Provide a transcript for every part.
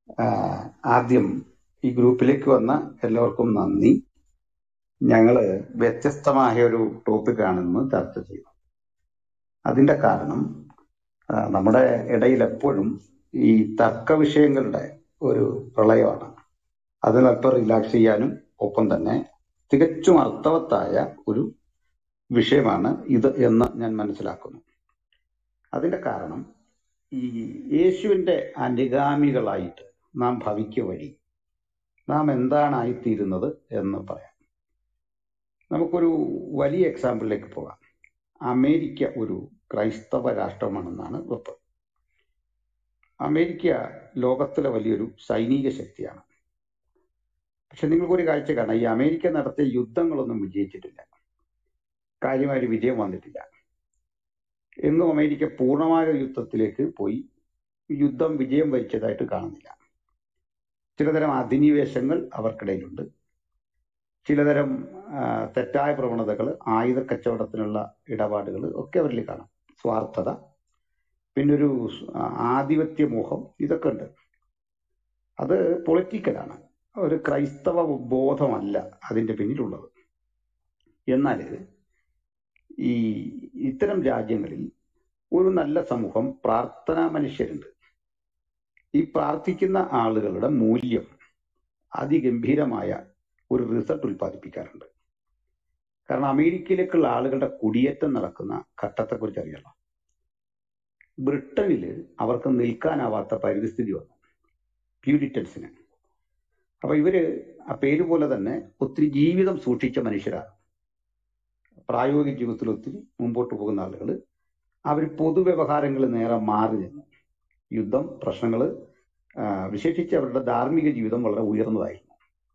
ആ, ആദ്യം ഈ ഗ്രൂപ്പിലേക്ക് വന്ന എല്ലാവർക്കും നന്ദി ഞങ്ങള് വ്യത്യസ്തമായ ഒരു ടോപ്പിക്കാണ് ഇന്ന് ചർച്ച ചെയ്യുന്നത് അതിന്റെ കാരണം ആ, നമ്മുടെ ഇടയിൽ എപ്പോഴും ഈ തർക്ക വിഷയങ്ങളുടെ ഒരു പ്രളയമാണ് അതിനല്പം റിലാക്സ് ചെയ്യാനും ഒപ്പം തന്നെ തികച്ചും അർത്ഥവത്തായ ഒരു വിഷയമാണ് ഇത് എന്ന് ഞാൻ മനസ്സിലാക്കുന്നു അതിന്റെ കാരണം ഈ യേശുവിന്റെ അനുഗാമികളായിട്ട് നാം ഭവിക്കുക വഴി നാം എന്താണായിത്തീരുന്നത് എന്ന് പറയാം നമുക്കൊരു വലിയ എക്സാമ്പിളിലേക്ക് പോകാം അമേരിക്ക ഒരു ക്രൈസ്തവ രാഷ്ട്രമാണെന്നാണ് വെപ്പ് അമേരിക്ക ലോകത്തിലെ വലിയൊരു സൈനിക ശക്തിയാണ് പക്ഷെ നിങ്ങൾക്കൊരു കാഴ്ച കാണാം ഈ അമേരിക്ക നടത്തിയ യുദ്ധങ്ങളൊന്നും വിജയിച്ചിട്ടില്ല കാര്യമായ ഒരു വിജയം വന്നിട്ടില്ല എങ്ങും അമേരിക്ക പൂർണ്ണമായ ഒരു യുദ്ധത്തിലേക്ക് പോയി യുദ്ധം വിജയം വരിച്ചതായിട്ട് കാണുന്നില്ല ചിലതരം അധിനിവേശങ്ങൾ അവർക്കിടയിലുണ്ട് ചിലതരം ആ, തെറ്റായ പ്രവണതകൾ ആയുധ കച്ചവടത്തിനുള്ള ഇടപാടുകൾ ഒക്കെ അവരിൽ കാണാം സ്വാർത്ഥത പിന്നെ ഒരു സ്- ആ, ആധിപത്യ മോഹം ഇതൊക്കെ ഉണ്ട് അത് പൊളിറ്റിക്കലാണ് ഒരു ക്രൈസ്തവ ബോധമല്ല അതിന്റെ പിന്നിലുള്ളത് എന്നാൽ ഈ ഇത്തരം രാജ്യങ്ങളിൽ ഒരു നല്ല സമൂഹം പ്രാർത്ഥനാ മനുഷ്യരുണ്ട് ഈ പ്രാർത്ഥിക്കുന്ന ആളുകളുടെ മൂല്യം അതിഗംഭീരമായ ഒരു റിസൾട്ട് ഉൽപ്പാദിപ്പിക്കാറുണ്ട് കാരണം അമേരിക്കയിലേക്കുള്ള ആളുകളുടെ കുടിയേറ്റം നടക്കുന്ന ഘട്ടത്തെക്കുറിച്ച് അറിയാലോ ബ്രിട്ടനിൽ അവർക്ക് നിൽക്കാനാവാത്ത പരിസ്ഥിതി വന്നു പ്യൂരിറ്റൻസിന് അപ്പൊ ഇവര് ആ പേര് പോലെ തന്നെ ഒത്തിരി ജീവിതം സൂക്ഷിച്ച മനുഷ്യരാണ് പ്രായോഗിക ജീവിതത്തിൽ ഒത്തിരി മുമ്പോട്ട് പോകുന്ന ആളുകൾ അവർ പൊതുവ്യവഹാരങ്ങൾ നേരെ മാറി നിന്നു യുദ്ധം പ്രശ്നങ്ങൾ വിശേഷിച്ച് അവരുടെ ധാർമ്മിക ജീവിതം വളരെ ഉയർന്നതായിരുന്നു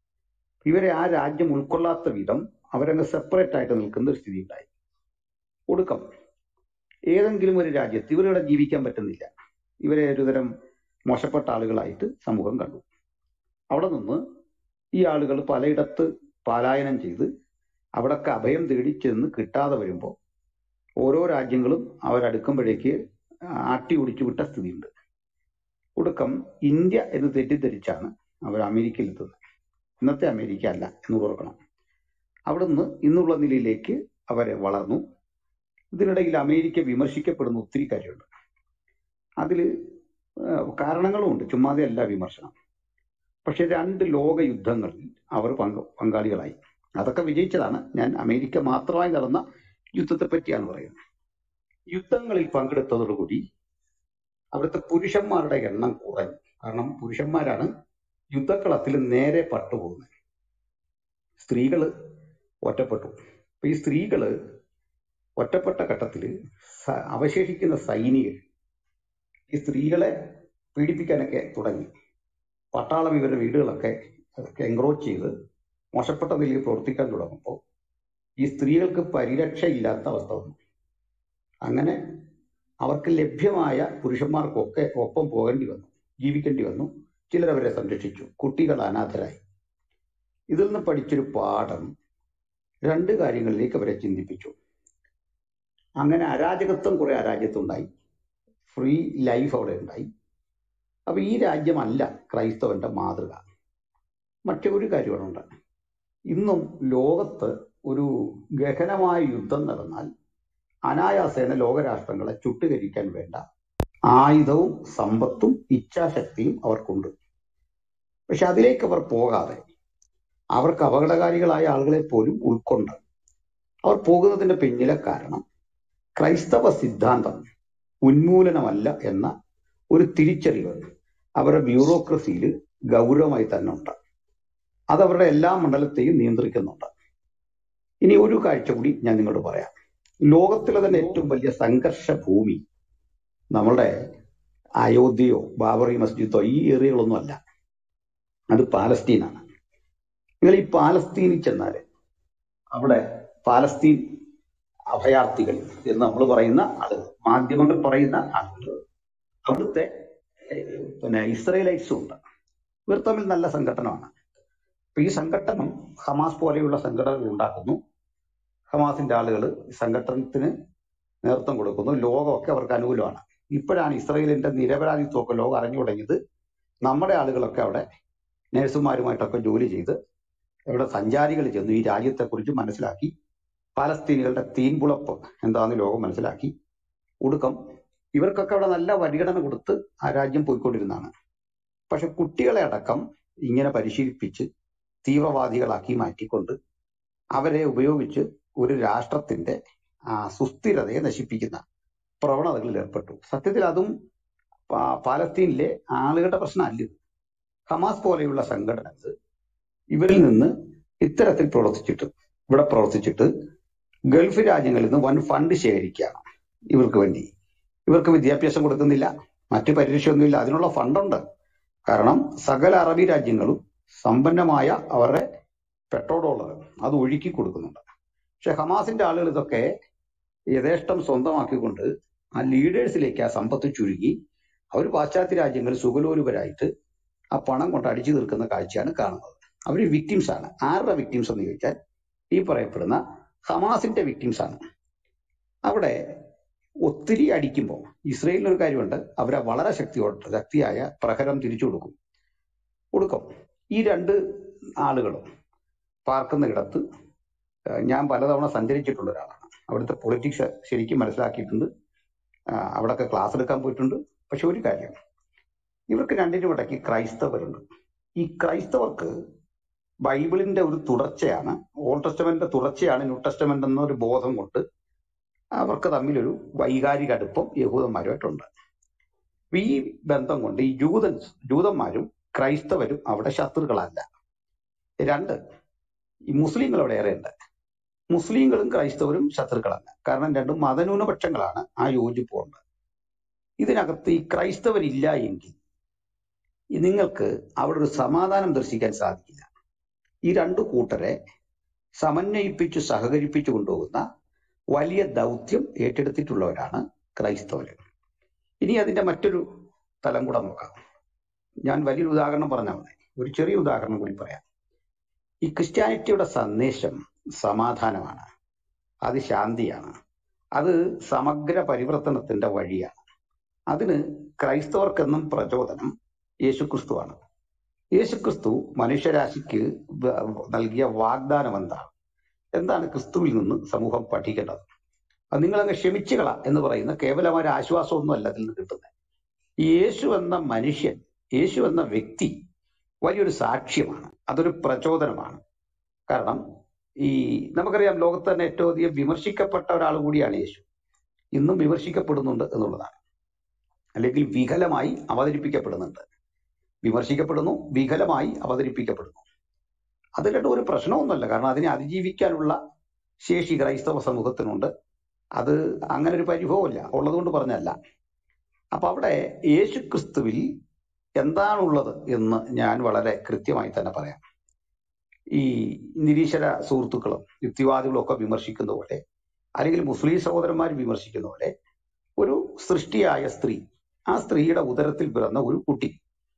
ഇവരെ ആ രാജ്യം ഉൾക്കൊള്ളാത്ത വിധം അവരങ്ങ് സെപ്പറേറ്റ് ആയിട്ട് നിൽക്കുന്ന ഒരു സ്ഥിതി ഉണ്ടായി ഒടുക്കം ഏതെങ്കിലും ഒരു രാജ്യത്ത് ഇവരിവിടെ ജീവിക്കാൻ പറ്റുന്നില്ല ഇവരെ ഒരുതരം മോശപ്പെട്ട ആളുകളായിട്ട് സമൂഹം കണ്ടു അവിടെ നിന്ന് ഈ ആളുകൾ പലയിടത്ത് പലായനം ചെയ്ത് അവിടൊക്കെ അഭയം തേടി ചെന്ന് കിട്ടാതെ വരുമ്പോൾ ഓരോ രാജ്യങ്ങളും അവരടുക്കുമ്പോഴേക്ക് ആട്ടി ഓടിച്ചു വിട്ട സ്ഥിതിയുണ്ട് ഒടുക്കം ഇന്ത്യ എന്ന് തെറ്റിദ്ധരിച്ചാണ് അവർ അമേരിക്കയിൽ എത്തുന്നത് ഇന്നത്തെ അമേരിക്ക അല്ല എന്ന് ഓർക്കണം അവിടുന്ന് ഇന്നുള്ള നിലയിലേക്ക് അവരെ വളർന്നു ഇതിനിടയിൽ അമേരിക്ക വിമർശിക്കപ്പെടുന്ന ഒത്തിരി കാര്യമുണ്ട് അതിൽ കാരണങ്ങളും ഉണ്ട് ചുമ്മാതെ അല്ല വിമർശനം പക്ഷെ രണ്ട് ലോക യുദ്ധങ്ങളിൽ അവർ പങ്ക് പങ്കാളികളായി അതൊക്കെ വിജയിച്ചതാണ് ഞാൻ അമേരിക്ക മാത്രമായി നടന്ന യുദ്ധത്തെ പറ്റിയാണ് പറയുന്നത് യുദ്ധങ്ങളിൽ പങ്കെടുത്തതോടുകൂടി അവിടുത്തെ പുരുഷന്മാരുടെ എണ്ണം കുറഞ്ഞു കാരണം പുരുഷന്മാരാണ് യുദ്ധക്കളത്തിൽ നേരെ പട്ടുപോകുന്നത് സ്ത്രീകള് ഒറ്റപ്പെട്ടു അപ്പൊ ഈ സ്ത്രീകള് ഒറ്റപ്പെട്ട ഘട്ടത്തിൽ അവശേഷിക്കുന്ന സൈനികർ ഈ സ്ത്രീകളെ പീഡിപ്പിക്കാനൊക്കെ തുടങ്ങി പട്ടാളം ഇവരുടെ വീടുകളൊക്കെ എൻക്രോച്ച് ചെയ്ത് മോശപ്പെട്ട നിലയിൽ പ്രവർത്തിക്കാൻ തുടങ്ങുമ്പോൾ ഈ സ്ത്രീകൾക്ക് പരിരക്ഷയില്ലാത്ത അവസ്ഥ വന്നു അങ്ങനെ അവർക്ക് ലഭ്യമായ പുരുഷന്മാർക്കൊക്കെ ഒപ്പം പോകേണ്ടി വന്നു ജീവിക്കേണ്ടി വന്നു ചിലരവരെ സംരക്ഷിച്ചു കുട്ടികൾ അനാഥരായി ഇതിൽ നിന്ന് പഠിച്ചൊരു പാഠം രണ്ട് കാര്യങ്ങളിലേക്ക് അവരെ ചിന്തിപ്പിച്ചു അങ്ങനെ അരാജകത്വം കുറെ അരാജ്യത്വം ഉണ്ടായി ഫ്രീ ലൈഫ് അവിടെ ഉണ്ടായി അപ്പൊ ഈ രാജ്യമല്ല ക്രൈസ്തവന്റെ മാതൃക മറ്റൊരു കാര്യമാണ് ഉണ്ടാകുന്നത് ഇന്നും ലോകത്ത് ഒരു ഗഹനമായ യുദ്ധം നടന്നാൽ അനായാസേന ലോകരാഷ്ട്രങ്ങളെ ചുട്ടുകരിക്കാൻ വേണ്ട ആയുധവും സമ്പത്തും ഇച്ഛാശക്തിയും അവർക്കുണ്ട് പക്ഷെ അതിലേക്ക് അവർ പോകാതെ അവർക്ക് അപകടകാരികളായ ആളുകളെ പോലും ഉൾക്കൊണ്ട് അവർ പോകുന്നതിന്റെ പിന്നിലെ കാരണം ക്രൈസ്തവ സിദ്ധാന്തം ഉന്മൂലനമല്ല എന്ന ഒരു തിരിച്ചറിവ് അവരുടെ ബ്യൂറോക്രസിയിൽ ഗൗരവമായി തന്നെ ഉണ്ട് അത് അവരുടെ എല്ലാ മണ്ഡലത്തെയും നിയന്ത്രിക്കുന്നുണ്ട് ഇനി ഒരു കാഴ്ച കൂടി ഞാൻ നിങ്ങളോട് പറയാം ലോകത്തിലെ തന്നെ ഏറ്റവും വലിയ സംഘർഷ ഭൂമി നമ്മളുടെ അയോധ്യയോ ബാബറി മസ്ജിദോ ഈ ഏരിയകളൊന്നും അല്ല അത് പാലസ്തീനാണ് നിങ്ങൾ ഈ പാലസ്തീനിൽ ചെന്നാൽ അവിടെ പാലസ്തീൻ അഭയാർത്ഥികൾ എന്ന് നമ്മൾ പറയുന്ന ആളുകൾ മാധ്യമങ്ങൾ പറയുന്ന ആളുകൾ അവിടുത്തെ ഏഹ്, പിന്നെ ഇസ്രയേലൈറ്റ്സും ഉണ്ട് ഇവർ തമ്മിൽ നല്ല സംഘടനമാണ് അപ്പൊ ഈ സംഘടനം ഹമാസ് പോലെയുള്ള സംഘടനകൾ ഉണ്ടാക്കുന്നു ഹമാസിന്റെ ആളുകൾ സംഘടനത്തിന് നേതൃത്വം കൊടുക്കുന്നു ലോകമൊക്കെ അവർക്ക് അനുകൂലമാണ് ഇപ്പോഴാണ് ഇസ്രയേലിന്റെ നിരപരാധിത്വമൊക്കെ ലോകം അറിഞ്ഞു തുടങ്ങിയത് നമ്മുടെ ആളുകളൊക്കെ അവിടെ നഴ്സുമാരുമായിട്ടൊക്കെ ജോലി ചെയ്ത് ഇവിടെ സഞ്ചാരികൾ ചെന്നു ഈ രാജ്യത്തെക്കുറിച്ച് മനസ്സിലാക്കി പാലസ്തീനികളുടെ തീൻപുളപ്പ് എന്താണെന്ന് ലോകം മനസ്സിലാക്കി ഒടുക്കം ഇവർക്കൊക്കെ അവിടെ നല്ല പരിഗണന കൊടുത്ത് ആ രാജ്യം പോയിക്കൊണ്ടിരുന്നതാണ് പക്ഷെ കുട്ടികളെ അടക്കം ഇങ്ങനെ പരിശീലിപ്പിച്ച് തീവ്രവാദികളാക്കി മാറ്റിക്കൊണ്ട് അവരെ ഉപയോഗിച്ച് ഒരു രാഷ്ട്രത്തിന്റെ ആ സുസ്ഥിരതയെ നശിപ്പിക്കുന്ന പ്രവണതകളിൽ ഏർപ്പെട്ടു സത്യത്തിൽ അതും പാ- പാലസ്തീനിലെ ആളുകളുടെ പ്രശ്നമല്ല ഇത്. ഹമാസ് പോലെയുള്ള സംഘടനകൾ ഇവരിൽ നിന്ന് ഇത്തരത്തിൽ പ്രവർത്തിച്ചിട്ട് ഇവിടെ പ്രവർത്തിച്ചിട്ട് ഗൾഫ് രാജ്യങ്ങളിൽ നിന്ന് വൻ ഫണ്ട് ശേഖരിക്കുകയാണ് ഇവർക്ക് വേണ്ടി ഇവർക്ക് വിദ്യാഭ്യാസം കൊടുക്കുന്നില്ല മറ്റു പരിരക്ഷയൊന്നുമില്ല അതിനുള്ള ഫണ്ടുണ്ട് കാരണം സകല അറബി രാജ്യങ്ങളും സമ്പന്നമായ അവരുടെ പെട്രോ ഡോളർ അത് ഒഴുക്കി കൊടുക്കുന്നുണ്ട് പക്ഷെ ഹമാസിന്റെ ആളുകൾ ഇതൊക്കെ യഥേഷ്ടം സ്വന്തമാക്കിക്കൊണ്ട് ആ ലീഡേഴ്സിലേക്ക് ആ സമ്പത്ത് ചുരുക്കി അവർ പാശ്ചാത്യ രാജ്യങ്ങളിൽ സുഖലോലുപരായിട്ട് ആ പണം കൊണ്ട് അടിച്ചു തീർക്കുന്ന കാഴ്ചയാണ് കാണുന്നത് അവർ വിക്ടിംസ് ആണ് ആരുടെ വിക്ടിംസ് എന്ന് ചോദിച്ചാൽ ഈ പറയപ്പെടുന്ന ഹമാസിന്റെ വിക്ടിംസ് ആണ് അവിടെ ഒത്തിരി അടിക്കുമ്പോൾ ഇസ്രയേലിന് ഒരു കാര്യമുണ്ട് അവരെ വളരെ ശക്തിയോട് ശക്തിയായ പ്രഹരം തിരിച്ചു കൊടുക്കും കൊടുക്കും ഈ രണ്ട് ആളുകളും പാർക്കുന്നിടത്ത് ഏഹ് ഞാൻ പലതവണ സഞ്ചരിച്ചിട്ടുള്ള ഒരാളാണ് അവിടുത്തെ പൊളിറ്റിക്സ് ശരിക്കും മനസ്സിലാക്കിയിട്ടുണ്ട് ആഹ് അവിടെയൊക്കെ ക്ലാസ് എടുക്കാൻ പോയിട്ടുണ്ട് പക്ഷെ ഒരു കാര്യം ഇവർക്ക് രണ്ടിനും ഇടയ്ക്ക് ക്രൈസ്തവരുണ്ട് ഈ ക്രൈസ്തവർക്ക് ബൈബിളിന്റെ ഒരു തുടർച്ചയാണ് ഓൾഡ് ടെസ്റ്റമെന്റിന്റെ തുടർച്ചയാണ് ന്യൂ ടെസ്റ്റമെന്റ് എന്നൊരു ബോധം കൊണ്ട് അവർക്ക് തമ്മിലൊരു വൈകാരിക അടുപ്പം യഹൂദന്മാരുമായിട്ടുണ്ട് അപ്പൊ ഈ ബന്ധം കൊണ്ട് ഈ ജൂതൻസ് ജൂതന്മാരും ക്രൈസ്തവരും അവിടെ ശത്രുക്കളല്ല രണ്ട് ഈ മുസ്ലിങ്ങൾ അവിടെ ഏറെയുണ്ട് മുസ്ലിങ്ങളും ക്രൈസ്തവരും ശത്രുക്കളല്ല കാരണം രണ്ടും മതന്യൂനപക്ഷങ്ങളാണ് ആ യോജിപ്പുണ്ട് ഇതിനകത്ത് ഈ ക്രൈസ്തവരില്ല എങ്കിൽ ഈ നിങ്ങൾക്ക് അവിടെ ഒരു സമാധാനം ദർശിക്കാൻ സാധിക്കില്ല ഈ രണ്ടു കൂട്ടരെ സമന്വയിപ്പിച്ച് സഹകരിപ്പിച്ചു കൊണ്ടുപോകുന്ന വലിയ ദൗത്യം ഏറ്റെടുത്തിട്ടുള്ളവരാണ് ക്രൈസ്തവര് ഇനി അതിന്റെ മറ്റൊരു തലം കൂടെ നോക്കാം ഞാൻ വലിയൊരു ഉദാഹരണം പറഞ്ഞാൽ മതി ഒരു ചെറിയ ഉദാഹരണം കൂടി പറയാം ഈ ക്രിസ്ത്യാനിറ്റിയുടെ സന്ദേശം സമാധാനമാണ് അത് ശാന്തിയാണ് അത് സമഗ്ര പരിവർത്തനത്തിന്റെ വഴിയാണ് അതിന് ക്രൈസ്തവർക്കെന്നും പ്രചോദനം യേശുക്രിസ്തുവാണ് യേശുക്രിസ്തു മനുഷ്യരാശിക്ക് വ- നൽകിയ വാഗ്ദാനം എന്താണ് എന്താണ് ക്രിസ്തുവിൽ നിന്ന് സമൂഹം പഠിക്കേണ്ടത് അത് നിങ്ങളങ്ങ് ക്ഷമിച്ചുകള എന്ന് പറയുന്ന കേവലമായ ഒരു ആശ്വാസമൊന്നുമല്ല അതിൽ നിന്ന് കിട്ടുന്നത് യേശു എന്ന മനുഷ്യൻ യേശു എന്ന വ്യക്തി വലിയൊരു സാക്ഷ്യമാണ് അതൊരു പ്രചോദനമാണ് കാരണം ഈ നമുക്കറിയാം ലോകത്ത് തന്നെ ഏറ്റവും അധികം വിമർശിക്കപ്പെട്ട ഒരാൾ കൂടിയാണ് യേശു ഇന്നും വിമർശിക്കപ്പെടുന്നുണ്ട് എന്നുള്ളതാണ് അല്ലെങ്കിൽ വികലമായി അവതരിപ്പിക്കപ്പെടുന്നുണ്ട് വിമർശിക്കപ്പെടുന്നു വികലമായി അവതരിപ്പിക്കപ്പെടുന്നു അത് രണ്ടും ഒരു പ്രശ്നമൊന്നുമല്ല കാരണം അതിനെ അതിജീവിക്കാനുള്ള ശേഷി ക്രൈസ്തവ സമൂഹത്തിനുണ്ട് അത് അങ്ങനെ ഒരു പരിഭവമില്ല ഉള്ളതുകൊണ്ട് പറഞ്ഞല്ല അപ്പൊ അവിടെ യേശു ക്രിസ്തുവിൽ എന്താണുള്ളത് എന്ന് ഞാൻ വളരെ കൃത്യമായി തന്നെ പറയാം ഈ നിരീശ്വര സുഹൃത്തുക്കളും യുക്തിവാദികളും ഒക്കെ വിമർശിക്കുന്ന പോലെ അല്ലെങ്കിൽ മുസ്ലിം സഹോദരന്മാർ വിമർശിക്കുന്ന പോലെ ഒരു സൃഷ്ടിയായ സ്ത്രീ ആ സ്ത്രീയുടെ ഉദരത്തിൽ പിറന്ന ഒരു കുട്ടി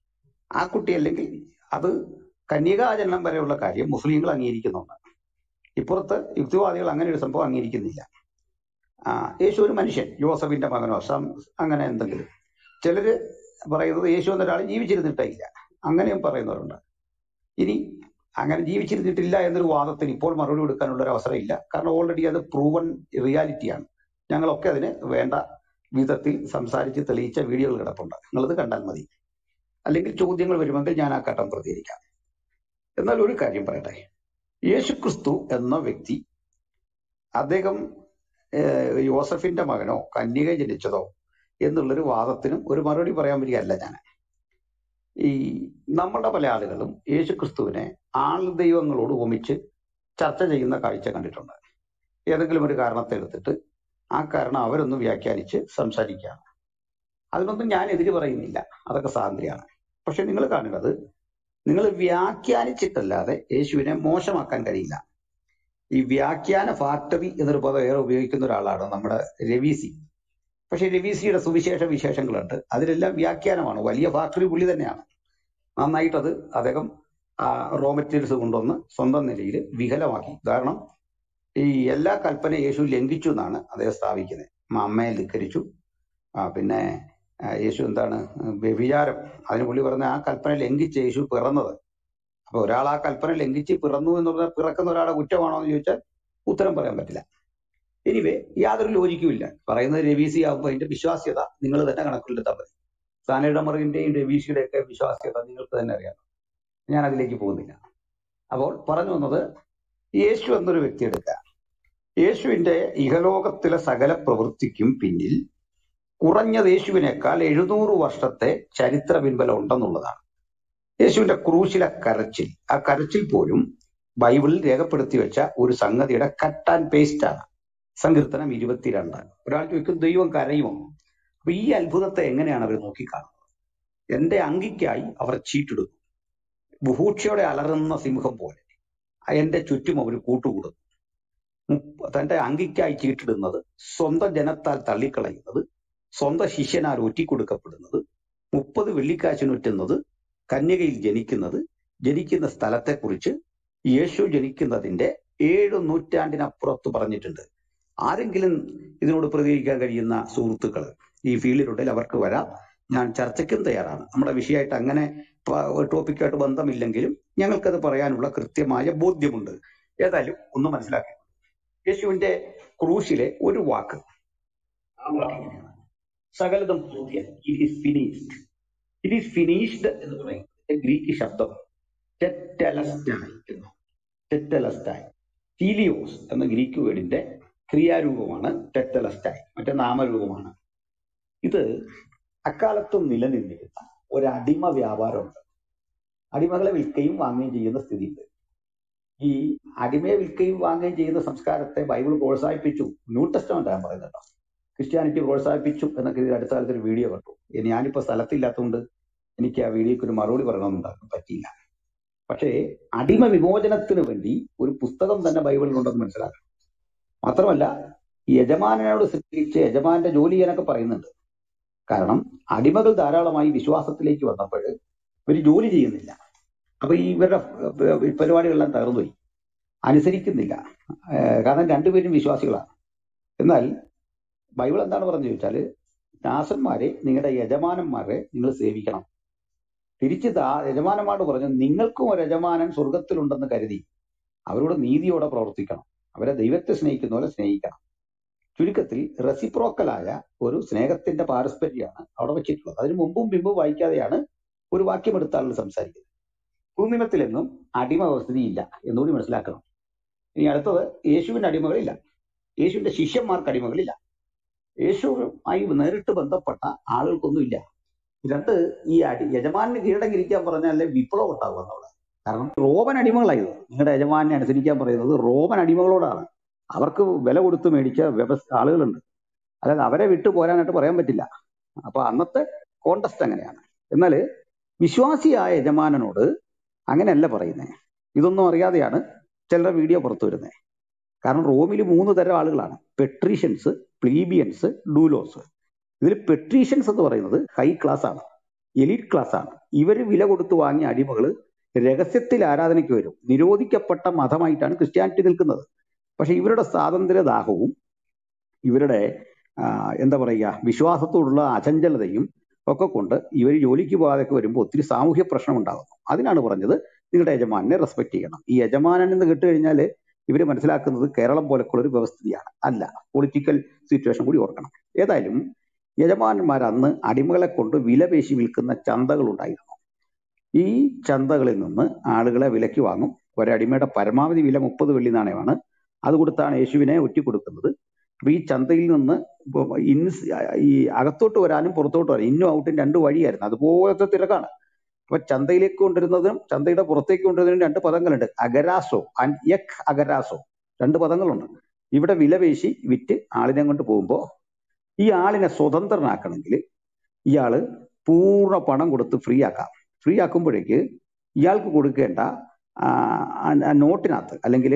ആ കുട്ടി അല്ലെങ്കിൽ അത് കന്യകാജനനം വരെയുള്ള കാര്യം മുസ്ലിങ്ങൾ അംഗീകരിക്കുന്നുണ്ട് ഇപ്പുറത്ത് യുക്തിവാദികൾ അങ്ങനെ ഒരു സംഭവം അംഗീകരിക്കുന്നില്ല ആ, യേശു ഒരു മനുഷ്യൻ യോസഫിന്റെ മകനോ സം അങ്ങനെ എന്തെങ്കിലും ചിലര് പറയുന്നത് യേശു എന്നൊരാൾ ജീവിച്ചിരുന്നിട്ടേ ഇല്ല അങ്ങനെയും പറയുന്നവരുണ്ട് ഇനി അങ്ങനെ ജീവിച്ചിരുന്നിട്ടില്ല എന്നൊരു വാദത്തിന് ഇപ്പോൾ മറുപടി കൊടുക്കാനുള്ള ഒരു അവസരം ഇല്ല കാരണം ഓൾറെഡി അത് പ്രൂവൺ റിയാലിറ്റിയാണ് ഞങ്ങളൊക്കെ അതിന് വേണ്ട വിധത്തിൽ സംസാരിച്ച് തെളിയിച്ച വീഡിയോകൾ കിടപ്പുണ്ട് നിങ്ങളത് കണ്ടാൽ മതി അല്ലെങ്കിൽ ചോദ്യങ്ങൾ വരുമെങ്കിൽ ഞാൻ ആ ഘട്ടം പ്രതികരിക്കാം എന്നാൽ ഒരു കാര്യം പറയട്ടെ യേശുക്രിസ്തു എന്ന വ്യക്തി അദ്ദേഹം ഏഹ്, യോസഫിന്റെ മകനോ കന്യക ജനിച്ചതോ എന്നുള്ളൊരു വാദത്തിനും ഒരു മറുപടി പറയാൻ വരികയല്ല ഞാൻ ഈ നമ്മുടെ പല ആളുകളും യേശുക്രിസ്തുവിനെ ആൾ ദൈവങ്ങളോട് ഉപമിച്ച് ചർച്ച ചെയ്യുന്ന കാഴ്ച കണ്ടിട്ടുണ്ട് ഏതെങ്കിലും ഒരു കാരണത്തെ എടുത്തിട്ട് ആ കാരണം അവരൊന്ന് വ്യാഖ്യാനിച്ച് സംസാരിക്കുകയാണ് അതിനൊന്നും ഞാൻ എതിര് പറയുന്നില്ല അതൊക്കെ സ്വാതന്ത്ര്യമാണ് പക്ഷെ നിങ്ങൾ കാണുന്നത് നിങ്ങൾ വ്യാഖ്യാനിച്ചിട്ടല്ലാതെ യേശുവിനെ മോശമാക്കാൻ കഴിയില്ല ഈ വ്യാഖ്യാന ഫാക്ടറി എന്നൊരു പദം ഏറെ ഉപയോഗിക്കുന്ന ഒരാളാണ് നമ്മുടെ രവീസി പക്ഷെ രവീസിയുടെ സുവിശേഷ വിശേഷങ്ങളുണ്ട് അതിലെല്ലാം വ്യാഖ്യാനമാണ് വലിയ ഫാക്ടറി പുള്ളി തന്നെയാണ് നന്നായിട്ടത് അദ്ദേഹം റോ മെറ്റീരിയൽസ് കൊണ്ടുവന്ന് സ്വന്തം നിലയിൽ വികലമാക്കി കാരണം ഈ എല്ലാ കൽപ്പന യേശു ലംഘിച്ചു എന്നാണ് അദ്ദേഹം സ്ഥാപിക്കുന്നത് അമ്മയെ ധിക്കരിച്ചു ആ, പിന്നെ ആ, യേശു എന്താണ് വ്യഭിചാരം അതിന് പുള്ളി പറഞ്ഞ ആ കൽപ്പന ലംഘിച്ച് യേശു പിറന്നത് അപ്പൊ ഒരാൾ ആ കൽപ്പന ലംഘിച്ച് പിറന്നു എന്ന് പറഞ്ഞാൽ പിറക്കുന്ന ഒരാളെ കുറ്റമാണോ എന്ന് ചോദിച്ചാൽ ഉത്തരം പറയാൻ പറ്റില്ല എനിവേ യാതൊരു ലോജിക്കും ഇല്ല പറയുന്നത് രവീസി ആകുമ്പോൾ അതിന്റെ വിശ്വാസ്യത നിങ്ങൾ തന്നെ കണക്കിലെടുത്താൽ മതി സാനഡമറിന്റെയും രവീസിയുടെ ഒക്കെ വിശ്വാസ്യത നിങ്ങൾക്ക് തന്നെ അറിയാം ഞാൻ അതിലേക്ക് പോകുന്നില്ല അപ്പോൾ പറഞ്ഞു വന്നത് യേശു എന്നൊരു വ്യക്തി എടുക്കുക യേശുവിന്റെ ഇഹലോകത്തിലെ സകല പ്രവൃത്തിക്കും പിന്നിൽ കുറഞ്ഞത് യേശുവിനേക്കാൾ എഴുന്നൂറ് വർഷത്തെ ചരിത്ര പിൻബലം ഉണ്ടെന്നുള്ളതാണ് യേശുവിന്റെ ക്രൂശിലെ കരച്ചിൽ ആ കരച്ചിൽ പോലും ബൈബിളിൽ രേഖപ്പെടുത്തി വെച്ച ഒരു സംഗതിയുടെ കട്ട് ആൻഡ് പേസ്റ്റ് ആണ് സങ്കീർത്തനം ഇരുപത്തിരണ്ട് ഒരാൾ ചോദിക്കും ദൈവം കരയുമോ അപ്പൊ ഈ അത്ഭുതത്തെ എങ്ങനെയാണ് അവർ നോക്കിക്കാണുന്നത് എന്റെ അങ്കിക്കായി അവർ ചീട്ടിടുന്നു ബുഭൂക്ഷയോടെ അലറുന്ന സിംഹം പോലെ എന്റെ ചുറ്റും അവർ കൂട്ടുകൂടുന്നു മുപ്പ- തന്റെ അങ്കിക്കായി ചീട്ടിടുന്നത് സ്വന്തം ജനത്താൽ തള്ളിക്കളയുന്നത് സ്വന്തം ശിഷ്യനാൽ ഒറ്റിക്കൊടുക്കപ്പെടുന്നത് മുപ്പത് വെള്ളിക്കാശിനൊറ്റുന്നത് കന്യകയിൽ ജനിക്കുന്നത് ജനിക്കുന്ന സ്ഥലത്തെക്കുറിച്ച് യേശു ജനിക്കുന്നതിന്റെ ഏഴ് നൂറ്റാണ്ടിനപ്പുറത്ത് പറഞ്ഞിട്ടുണ്ട് ആരെങ്കിലും ഇതിനോട് പ്രതികരിക്കാൻ കഴിയുന്ന സുഹൃത്തുക്കൾ ഈ ഫീൽഡിലുണ്ടെങ്കിൽ അവർക്ക് വരാം ഞാൻ ചർച്ചയ്ക്കും തയ്യാറാണ് നമ്മുടെ വിഷയമായിട്ട് അങ്ങനെ പ- ഒരു ടോപ്പിക്കായിട്ട് ബന്ധമില്ലെങ്കിലും ഞങ്ങൾക്കത് പറയാനുള്ള കൃത്യമായ ബോധ്യമുണ്ട് ഏതായാലും ഒന്ന് മനസ്സിലാക്കി യേശുവിന്റെ ക്രൂശിലെ ഒരു വാക്ക് ആ വാക്ക് ഇങ്ങനെയാണ് സകലതും പൂർത്തിയായി it is finished it is finished എന്ന് പറയുന്നത് ഗ്രീക്ക് ശബ്ദം ടെറ്റലസ്റ്റായി എന്ന് ടെറ്റലസ്റ്റായി ഹീലിയോസ് എന്ന ഗ്രീക്ക് വേർഡിന്റെ ക്രിയാരൂപമാണ് ടെറ്റലസ്റ്റായി മറ്റേ നാമരൂപമാണ് ഇത് അക്കാലത്തും നിലനിന്നിരുന്ന ഒരു അടിമ വ്യാപാരമുണ്ട് അടിമകളെ വിൽക്കുകയും വാങ്ങുകയും ചെയ്യുന്ന സ്ഥിതിയുണ്ട് ഈ അടിമയെ വിൽക്കുകയും വാങ്ങുകയും ചെയ്യുന്ന സംസ്കാരത്തെ ബൈബിൾ പ്രോത്സാഹിപ്പിച്ചു ന്യൂ ടെസ്റ്റമെന്റ് ഞാൻ പറയുന്നത് കേട്ടോ ക്രിസ്ത്യാനിറ്റി പ്രോത്സാഹിപ്പിച്ചു എന്നൊക്കെ ഇതിൽ അടുത്ത കാലത്ത് ഒരു വീഡിയോ കണ്ടു ഇനി ഞാനിപ്പോ സ്ഥലത്തില്ലാത്തതുകൊണ്ട് എനിക്ക് ആ വീഡിയോക്ക് ഒരു മറുപടി പറയണമെന്നുണ്ടാക്കും പറ്റിയില്ല പക്ഷേ അടിമ വിമോചനത്തിന് വേണ്ടി ഒരു പുസ്തകം തന്നെ ബൈബിളിലുണ്ടെന്ന് മനസ്സിലാക്കണം മാത്രമല്ല ഈ യജമാനനോട് സ്നേഹിച്ച് യജമാന്റെ ജോലി ചെയ്യാനൊക്കെ പറയുന്നുണ്ട് കാരണം അടിമകൾ ധാരാളമായി വിശ്വാസത്തിലേക്ക് വന്നപ്പോൾ ഇവർ ജോലി ചെയ്യുന്നില്ല അപ്പൊ ഈ ഇവരുടെ ഏർ, ഈ പരിപാടികളെല്ലാം തകർന്നുപോയി അനുസരിക്കുന്നില്ല ഏർ, കാരണം രണ്ടുപേരും വിശ്വാസികളാണ് എന്നാൽ ബൈബിൾ എന്താണ് പറഞ്ഞു ചോദിച്ചാല് ദാസന്മാരെ നിങ്ങളുടെ യജമാനന്മാരെ നിങ്ങൾ സേവിക്കണം തിരിച്ച് ദാ യജമാനന്മാരോട് പറഞ്ഞു നിങ്ങൾക്കും ഒരു യജമാനൻ സ്വർഗത്തിലുണ്ടെന്ന് കരുതി അവരോട് നീതിയോടെ പ്രവർത്തിക്കണം അവരെ ദൈവത്തെ സ്നേഹിക്കുന്ന പോലെ സ്നേഹിക്കണം ചുരുക്കത്തിൽ റെസിപ്രോക്കലായ ഒരു സ്നേഹത്തിന്റെ പാരസ്പര്യമാണ് അവിടെ വെച്ചിട്ടുള്ളത് അതിന് മുമ്പും പിമ്പും വായിക്കാതെയാണ് ഒരു വാക്യം എടുത്ത ആളുകൾ സംസാരിക്കുന്നത് ഭൂനിമത്തിലെങ്ങും അടിമ വ്യവസ്ഥിതിയില്ല എന്നുകൂടി മനസ്സിലാക്കണം ഇനി അടുത്തത് യേശുവിന്റെ അടിമകളില്ല യേശുവിന്റെ ശിഷ്യന്മാർക്ക് അടിമകളില്ല യേശുവുമായി നേരിട്ട് ബന്ധപ്പെട്ട ആളുകൾക്കൊന്നുമില്ല രണ്ട് ഈ അടി യജമാനെ കീഴടങ്ങിയിരിക്കാൻ പറഞ്ഞാലേ വിപ്ലവം ഉണ്ടാവുക എന്നുള്ളത് കാരണം റോമൻ അടിമകളായത് നിങ്ങളുടെ യജമാനെ അനുസരിക്കാൻ പറയുന്നത് റോമൻ അടിമകളോടാണ് അവർക്ക് വില കൊടുത്ത് മേടിച്ച വ്യവസ്ഥ ആളുകളുണ്ട് അതായത് അവരെ വിട്ടു പോരാനായിട്ട് പറയാൻ പറ്റില്ല അപ്പൊ അന്നത്തെ കോണ്ടസ്റ്റ് അങ്ങനെയാണ് എന്നാൽ വിശ്വാസിയായ യജമാനനോട് അങ്ങനെയല്ല പറയുന്നത് ഇതൊന്നും അറിയാതെയാണ് ചിലരുടെ വീഡിയോ പുറത്തു വരുന്നത് കാരണം റോമിൽ മൂന്ന് തരം ആളുകളാണ് പെട്രീഷ്യൻസ് പ്ലീബിയൻസ് ഡൂലോസ് ഇതിൽ പെട്രീഷ്യൻസ് എന്ന് പറയുന്നത് ഹൈ ക്ലാസ് ആണ് എലീറ്റ് ക്ലാസ് ആണ് ഇവർ വില കൊടുത്ത് വാങ്ങിയ അടിമകൾ രഹസ്യത്തിൽ ആരാധനയ്ക്ക് വരും നിരോധിക്കപ്പെട്ട മതമായിട്ടാണ് ക്രിസ്ത്യാനിറ്റി നിൽക്കുന്നത് പക്ഷെ ഇവരുടെ സ്വാതന്ത്ര്യദാഹവും ഇവരുടെ ആ, എന്താ പറയുക വിശ്വാസത്തോടുള്ള അചഞ്ചലതയും ഒക്കെ കൊണ്ട് ഇവർ ജോലിക്ക് പോകാതൊക്കെ വരുമ്പോൾ ഒത്തിരി സാമൂഹ്യ പ്രശ്നം ഉണ്ടാകുന്നു അതിനാണ് പറഞ്ഞത് നിങ്ങളുടെ യജമാനെ റെസ്പെക്ട് ചെയ്യണം ഈ യജമാനൻ എന്ന് കേട്ട് കഴിഞ്ഞാൽ ഇവർ മനസ്സിലാക്കുന്നത് കേരളം പോലൊക്കെയുള്ള ഒരു വ്യവസ്ഥിതിയാണ് അല്ല പൊളിറ്റിക്കൽ സിറ്റുവേഷൻ കൂടി ഓർക്കണം ഏതായാലും യജമാനന്മാർ അന്ന് അടിമകളെ കൊണ്ട് വില പേശി വിൽക്കുന്ന ചന്തകൾ ഉണ്ടായിരുന്നു ഈ ചന്തകളിൽ നിന്ന് ആളുകളെ വിലയ്ക്ക് വാങ്ങും ഒരടിമയുടെ പരമാവധി വില മുപ്പത് വെള്ളി നാണയമാണ് അത് കൊടുത്താണ് യേശുവിനെ ഒറ്റിക്കൊടുക്കുന്നത് അപ്പൊ ഈ ചന്തയിൽ നിന്ന് ഇപ്പൊ ഇൻസ് ഈ അകത്തോട്ട് വരാനും പുറത്തോട്ട് വരാനും ഇന്നും ഔട്ടും രണ്ട് വഴിയായിരുന്നു അതുപോലത്തെ തിരക്കാണ് അപ്പൊ ചന്തയിലേക്ക് കൊണ്ടുവരുന്നതും ചന്തയുടെ പുറത്തേക്ക് കൊണ്ടുവരുന്നതിനും രണ്ട് പദങ്ങളുണ്ട് അഗരാസോ ആൻഡ് യക് അഗരാസോ രണ്ട് പദങ്ങളുണ്ട് ഇവിടെ വില പേശി വിറ്റ് ആളിനെ കൊണ്ട് പോകുമ്പോൾ ഈ ആളിനെ സ്വതന്ത്രനാക്കണമെങ്കിൽ ഇയാള് പൂർണ്ണ പണം കൊടുത്ത് ഫ്രീ ആക്കാം ഫ്രീ ആക്കുമ്പോഴേക്ക് ഇയാൾക്ക് കൊടുക്കേണ്ട ആ, ആ ആ നോട്ടിനകത്ത് അല്ലെങ്കിൽ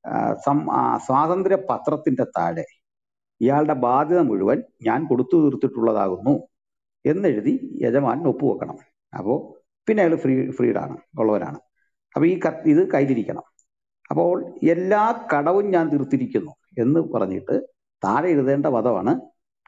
സ്വാതന്ത്ര്യ പത്രത്തിന്റെ താഴെ ഇയാളുടെ ബാധ്യത മുഴുവൻ ഞാൻ കൊടുത്തു തീർത്തിട്ടുള്ളതാകുന്നു എന്നെഴുതി യജമാനൻ ഒപ്പുവെക്കണം അപ്പോൾ പിന്നെ അയാൾ ഫ്രീ ഫ്രീഡാണ് ഉള്ളവരാണ് അപ്പൊ ഈ കത്ത് ഇത് കയ്യിലിരിക്കണം അപ്പോൾ എല്ലാ കടവും ഞാൻ തീർത്തിരിക്കുന്നു എന്ന് പറഞ്ഞിട്ട് താഴെ എഴുതേണ്ട പദമാണ്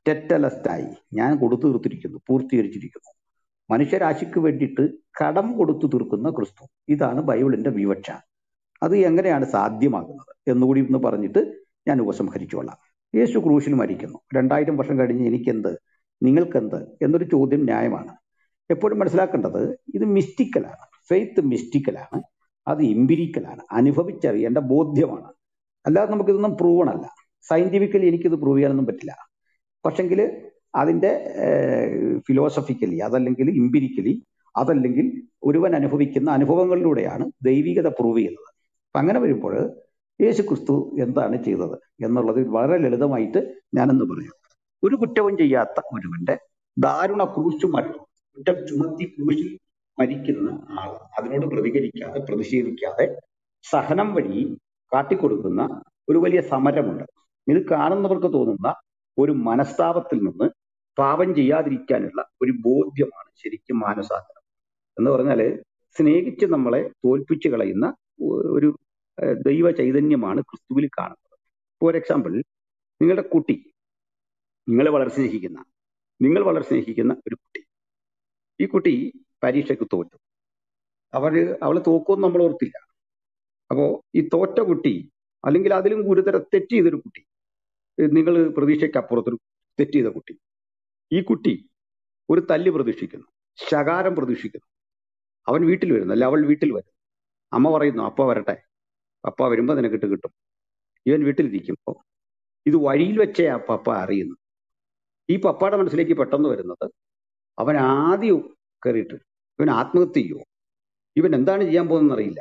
ടെറ്റലസ്റ്റായി ഞാൻ കൊടുത്തു തീർത്തിരിക്കുന്നു പൂർത്തീകരിച്ചിരിക്കുന്നു മനുഷ്യരാശിക്ക് വേണ്ടിയിട്ട് കടം കൊടുത്തു തീർക്കുന്ന ക്രിസ്തു ഇതാണ് ബൈബിളിന്റെ വിവക്ഷ അത് എങ്ങനെയാണ് സാധ്യമാകുന്നത് എന്നുകൂടി ഒന്ന് പറഞ്ഞിട്ട് ഞാൻ ഉപസംഹരിച്ചുകൊള്ളാം യേശു ക്രൂശിൽ മരിക്കുന്നു രണ്ടായിരം വർഷം കഴിഞ്ഞ് എനിക്കെന്ത് നിങ്ങൾക്കെന്ത് എന്നൊരു ചോദ്യം ന്യായമാണ് എപ്പോഴും മനസ്സിലാക്കേണ്ടത് ഇത് മിസ്റ്റിക്കലാണ് ഫെയ്ത്ത് മിസ്റ്റിക്കലാണ് അത് ഇമ്പിരിക്കലാണ് അനുഭവിച്ചറിയേണ്ട ബോധ്യമാണ് അല്ലാതെ നമുക്കിതൊന്നും പ്രൂവൺ അല്ല സയന്റിഫിക്കലി എനിക്കിത് പ്രൂവ് ചെയ്യാനൊന്നും പറ്റില്ല പക്ഷെങ്കിൽ അതിന്റെ ഫിലോസഫിക്കലി അതല്ലെങ്കിൽ ഇമ്പിരിക്കലി അതല്ലെങ്കിൽ ഒരുവൻ അനുഭവിക്കുന്ന അനുഭവങ്ങളിലൂടെയാണ് ദൈവികത പ്രൂവ് ചെയ്യുന്നത് അപ്പൊ അങ്ങനെ വരുമ്പോൾ യേശു ക്രിസ്തു എന്താണ് ചെയ്തത് എന്നുള്ളത് വളരെ ലളിതമായിട്ട് ഞാനെന്ന് പറയാം ഒരു കുറ്റവും ചെയ്യാത്ത ഒരുവന്റെ ദാരുണ ക്രൂശ് മരണം കുറ്റം ചുമത്തി ക്രൂശിൽ മരിക്കുന്ന ആൾ അതിനോട് പ്രതികരിക്കാതെ പ്രതിഷേധിക്കാതെ സഹനം വഴി കാട്ടിക്കൊടുക്കുന്ന ഒരു വലിയ സമരമുണ്ട് ഇത് കാണുന്നവർക്ക് തോന്നുന്ന ഒരു മനസ്താപത്തിൽ നിന്ന് പാപം ചെയ്യാതിരിക്കാനുള്ള ഒരു ബോധ്യമാണ് ശരിക്കും മാനസാന്തരം എന്ന് പറഞ്ഞാല് സ്നേഹിച്ച് നമ്മളെ തോൽപ്പിച്ചു കളയുന്ന ഒരു ഏഹ്, ദൈവ ചൈതന്യമാണ് ക്രിസ്തുവിൽ കാണുന്നത് ഫോർ എക്സാമ്പിൾ നിങ്ങളുടെ കുട്ടി നിങ്ങളെ വളരെ സ്നേഹിക്കുന്ന നിങ്ങൾ വളരെ സ്നേഹിക്കുന്ന ഒരു കുട്ടി ഈ കുട്ടി പരീക്ഷയ്ക്ക് തോറ്റു അവര് അവള് തോക്കുമെന്ന് നമ്മൾ ഓർത്തില്ല അപ്പോ ഈ തോറ്റ കുട്ടി അല്ലെങ്കിൽ അതിലും ഗുരുതര തെറ്റ് ചെയ്തൊരു കുട്ടി നിങ്ങൾ പ്രതീക്ഷയ്ക്ക് അപ്പുറത്തൊരു തെറ്റ് ചെയ്ത കുട്ടി ഈ കുട്ടി ഒരു തല്ല് പ്രതീക്ഷിക്കുന്നു ശകാരം പ്രതീക്ഷിക്കുന്നു അവൻ വീട്ടിൽ വരുന്നു അല്ല അവൾ വീട്ടിൽ വരും അമ്മ പറയുന്നു അപ്പ വരട്ടെ പപ്പ വരുമ്പോ നിനക്കിട്ട് കിട്ടും ഇവൻ വീട്ടിലിരിക്കുമ്പോൾ ഇത് വഴിയിൽ വെച്ചേ ആ പപ്പ അറിയുന്നു ഈ പപ്പയുടെ മനസ്സിലേക്ക് പെട്ടെന്ന് വരുന്നത് അവൻ ആദ്യം കയറിയിട്ട് ഇവൻ ആത്മഹത്യ ചെയ്യുമോ ഇവൻ എന്താണ് ചെയ്യാൻ പോകുന്നത് അറിയില്ല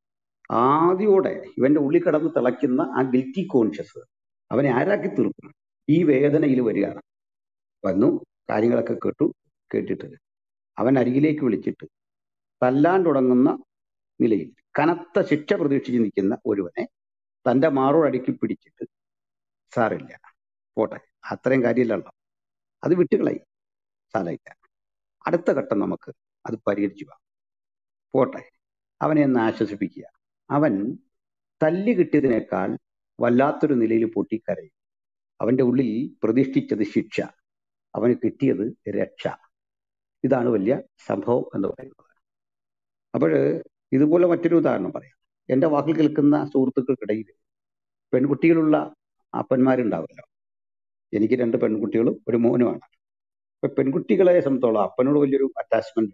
ആദ്യോടെ ഇവന്റെ ഉള്ളിൽ കിടന്ന് തിളയ്ക്കുന്ന ആ ഗിൽറ്റി കോൺഷ്യസ് അവനെ ആരാക്കി തീർക്കും ഈ വേദനയിൽ വരികയാണ് വന്നു കാര്യങ്ങളൊക്കെ കേട്ടു കേട്ടിട്ട് അവൻ അരികിലേക്ക് വിളിച്ചിട്ട് തല്ലാൻ തുടങ്ങുന്ന നിലയിൽ കനത്ത ശിക്ഷ പ്രതീക്ഷിച്ച് നിൽക്കുന്ന ഒരുവനെ തന്റെ മാറോടടുക്കി പിടിച്ചിട്ട് സാറില്ല പോട്ടെ അത്രയും കാര്യമില്ലല്ലോ അത് വിട്ടുകളയി സാരമില്ല അടുത്ത ഘട്ടം നമുക്ക് അത് പരിഹരിച്ചു പോകാം പോട്ടെ അവനെ ഒന്ന് ആശ്വസിപ്പിക്കുക അവൻ തല്ല് കിട്ടിയതിനേക്കാൾ വല്ലാത്തൊരു നിലയിൽ പൊട്ടിക്കരയും അവന്റെ ഉള്ളിൽ പ്രതീക്ഷിച്ചത് ശിക്ഷ അവന് കിട്ടിയത് രക്ഷ ഇതാണ് വലിയ സംഭവം എന്ന് പറയുന്നത് അപ്പോൾ ഇതുപോലെ മറ്റൊരു ഉദാഹരണം പറയാം എന്റെ വാക്കിൽ കേൾക്കുന്ന സുഹൃത്തുക്കൾക്കിടയിൽ പെൺകുട്ടികളുള്ള അപ്പന്മാരുണ്ടാവുമല്ലോ എനിക്ക് രണ്ട് പെൺകുട്ടികളും ഒരു മോനുമാണ് അപ്പൊ പെൺകുട്ടികളെ സംബന്ധിച്ചോളം അപ്പനോട് വലിയൊരു അറ്റാച്ച്മെന്റ്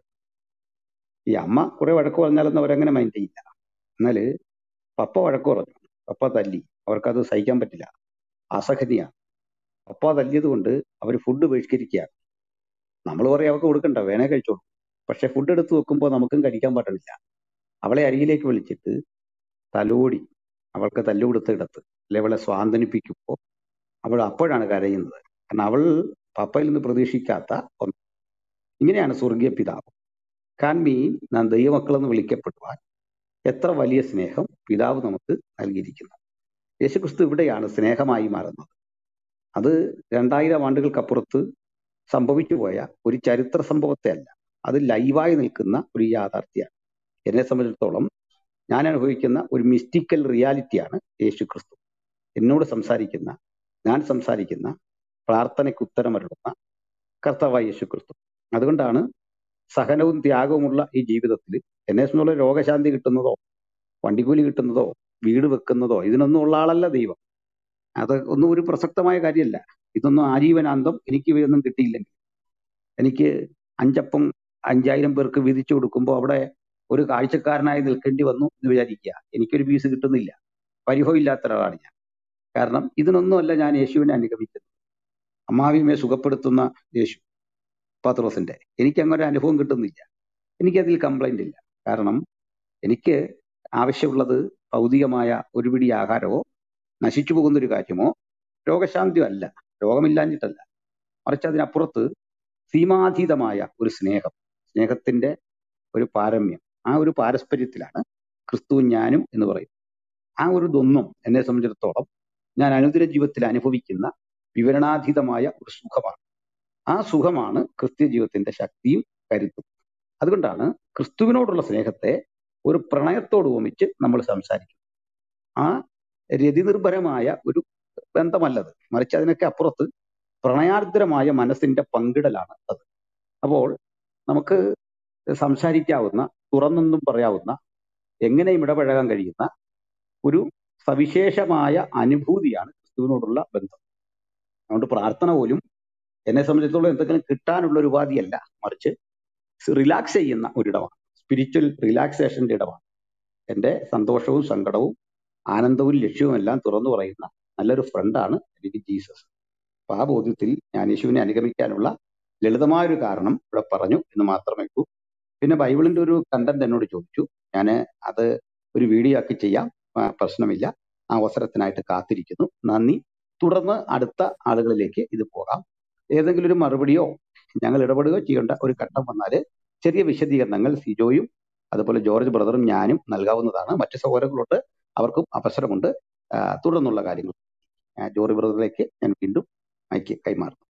ഈ അമ്മ കുറെ വഴക്ക് പറഞ്ഞാലൊന്നും അവരങ്ങനെ മൈൻഡ് ചെയ്യില്ല എന്നാല് പപ്പ വഴക്ക് പറഞ്ഞു പപ്പ തല്ലി അവർക്കത് സഹിക്കാൻ പറ്റില്ല അസഹനീയാണ് പപ്പ തല്ലിയത് കൊണ്ട് അവർ ഫുഡ് ബഹിഷ്കരിക്കുകയാണ് നമ്മൾ പറയും അവർക്ക് കൊടുക്കണ്ട വേണേ കഴിച്ചോളൂ പക്ഷെ ഫുഡ് എടുത്ത് വെക്കുമ്പോൾ നമുക്കും കഴിക്കാൻ പറ്റണില്ല അവളെ അരികിലേക്ക് വിളിച്ചിട്ട് തലോടി അവൾക്ക് തല്ലു കൊടുത്തിടത്ത് അല്ലെ അവളെ സ്വാന്തനിപ്പിക്കുമ്പോൾ അവൾ അപ്പോഴാണ് കരയുന്നത് കാരണം അവൾ പപ്പയിൽ നിന്ന് പ്രതീക്ഷിക്കാത്ത ഒന്ന് ഇങ്ങനെയാണ് സ്വർഗീയ പിതാവ് കാൺമീൻ നാം ദൈവമക്കളെന്ന് വിളിക്കപ്പെടുവാൻ എത്ര വലിയ സ്നേഹം പിതാവ് നമുക്ക് നൽകിയിരിക്കുന്നു യേശുക്രിസ്തു ഇവിടെയാണ് സ്നേഹമായി മാറുന്നത് അത് രണ്ടായിരം ആണ്ടുകൾക്കപ്പുറത്ത് സംഭവിച്ചു പോയ ഒരു ചരിത്ര സംഭവത്തെ അല്ല അത് ലൈവായി നിൽക്കുന്ന ഒരു യാഥാർത്ഥ്യമാണ് എന്നെ സംബന്ധിച്ചിടത്തോളം ഞാൻ അനുഭവിക്കുന്ന ഒരു മിസ്റ്റിക്കൽ റിയാലിറ്റിയാണ് യേശു ക്രിസ്തു എന്നോട് സംസാരിക്കുന്ന ഞാൻ സംസാരിക്കുന്ന പ്രാർത്ഥനയ്ക്ക് ഉത്തരമരുളുന്ന കർത്താവായ യേശു ക്രിസ്തു അതുകൊണ്ടാണ് സഹനവും ത്യാഗവുമുള്ള ഈ ജീവിതത്തിൽ എന്നെ സംബന്ധിച്ചുള്ള രോഗശാന്തി കിട്ടുന്നതോ വണ്ടിക്കൂലി കിട്ടുന്നതോ വീട് വെക്കുന്നതോ ഇതിനൊന്നും ഉള്ള ആളല്ല ദൈവം അത് ഒന്നും ഒരു പ്രസക്തമായ കാര്യമല്ല ഇതൊന്നും ആജീവനാന്തം എനിക്ക് ഇവയൊന്നും കിട്ടിയില്ലെങ്കിൽ എനിക്ക് അഞ്ചപ്പം അഞ്ചായിരം പേർക്ക് വീതിച്ചു കൊടുക്കുമ്പോൾ അവിടെ ഒരു കാഴ്ചക്കാരനായി നിൽക്കേണ്ടി വന്നു എന്ന് വിചാരിക്കുക എനിക്കൊരു പീസ് കിട്ടുന്നില്ല പരിഭവം ഇല്ലാത്ത ഒരാളാണ് ഞാൻ കാരണം ഇതിനൊന്നുമല്ല ഞാൻ യേശുവിനെ അനുഗമിക്കുന്നത് അമ്മാവിയുമെ സുഖപ്പെടുത്തുന്ന യേശു പത്രോസിന്റെ എനിക്ക് അങ്ങനെ ഒരു അനുഭവം കിട്ടുന്നില്ല എനിക്കതിൽ കംപ്ലൈന്റ് ഇല്ല കാരണം എനിക്ക് ആവശ്യമുള്ളത് ഭൗതികമായ ഒരു പിടി ആഹാരമോ നശിച്ചു പോകുന്ന ഒരു കാര്യമോ രോഗശാന്തിയോ അല്ല രോഗമില്ലാഞ്ഞിട്ടല്ല മറിച്ച് അതിനപ്പുറത്ത് സീമാതീതമായ ഒരു സ്നേഹം സ്നേഹത്തിന്റെ ഒരു പാരമ്യം ആ ഒരു പാരസ്പര്യത്തിലാണ് ക്രിസ്തുവും ഞാനും എന്ന് പറയും ആ ഒരു ഇതൊന്നും എന്നെ സംബന്ധിച്ചിടത്തോളം ഞാൻ അനുദിന ജീവിതത്തിൽ അനുഭവിക്കുന്ന വിവരണാതീതമായ ഒരു സുഖമാണ് ആ സുഖമാണ് ക്രിസ്ത്യ ജീവിതത്തിന്റെ ശക്തിയും കരുത്തും അതുകൊണ്ടാണ് ക്രിസ്തുവിനോടുള്ള സ്നേഹത്തെ ഒരു പ്രണയത്തോട് ഉപമിച്ച് നമ്മൾ സംസാരിക്കും ആ രതിനിർഭരമായ ഒരു ബന്ധമല്ലത് മറിച്ച് അതിനൊക്കെ അപ്പുറത്ത് പ്രണയാർദ്രമായ മനസ്സിന്റെ പങ്കിടലാണ് അത് അപ്പോൾ നമുക്ക് സംസാരിക്കാവുന്ന തുറന്നൊന്നും പറയാവുന്ന എങ്ങനെയും ഇടപഴകാൻ കഴിയുന്ന ഒരു സവിശേഷമായ അനുഭൂതിയാണ് ക്രിസ്തുവിനോടുള്ള ബന്ധം അതുകൊണ്ട് പ്രാർത്ഥന പോലും എന്നെ സംബന്ധിച്ചിടത്തോളം എന്തെങ്കിലും കിട്ടാനുള്ള ഒരു ഉപാധിയല്ല മറിച്ച് റിലാക്സ് ചെയ്യുന്ന ഒരിടമാണ് സ്പിരിച്വൽ റിലാക്സേഷന്റെ ഇടമാണ് എന്റെ സന്തോഷവും സങ്കടവും ആനന്ദവും ലക്ഷ്യവും എല്ലാം തുറന്നു പറയുന്ന നല്ലൊരു ഫ്രണ്ടാണ് എനിക്ക് ജീസസ് അപ്പൊ ആ ബോധ്യത്തിൽ ഞാൻ യേശുവിനെ അനുഗമിക്കാനുള്ള ലളിതമായ ഒരു കാരണം ഇവിടെ പറഞ്ഞു എന്ന് മാത്രമേ ഉള്ളൂ പിന്നെ ബൈബിളിന്റെ ഒരു കണ്ടന്റ് എന്നോട് ചോദിച്ചു ഞാൻ അത് ഒരു വീഡിയോ ആക്കി ചെയ്യാം ആ, പ്രശ്നമില്ല ആ അവസരത്തിനായിട്ട് കാത്തിരിക്കുന്നു നന്ദി തുടർന്ന് അടുത്ത ആളുകളിലേക്ക് ഇത് പോകാം ഏതെങ്കിലും ഒരു മറുപടിയോ ഞങ്ങൾ ഇടപെടുകയോ ചെയ്യേണ്ട ഒരു ഘട്ടം വന്നാൽ ചെറിയ വിശദീകരണങ്ങൾ സിജോയും അതുപോലെ ജോർജ് ബ്രദറും ഞാനും നൽകാവുന്നതാണ് മറ്റു സഹോദരങ്ങളുണ്ട് അവർക്കും അവസരമുണ്ട് ആ, തുടർന്നുള്ള കാര്യങ്ങൾ ആ, ജോർജ് ബ്രദറിലേക്ക് ഞാൻ വീണ്ടും മൈക്ക് കൈമാറും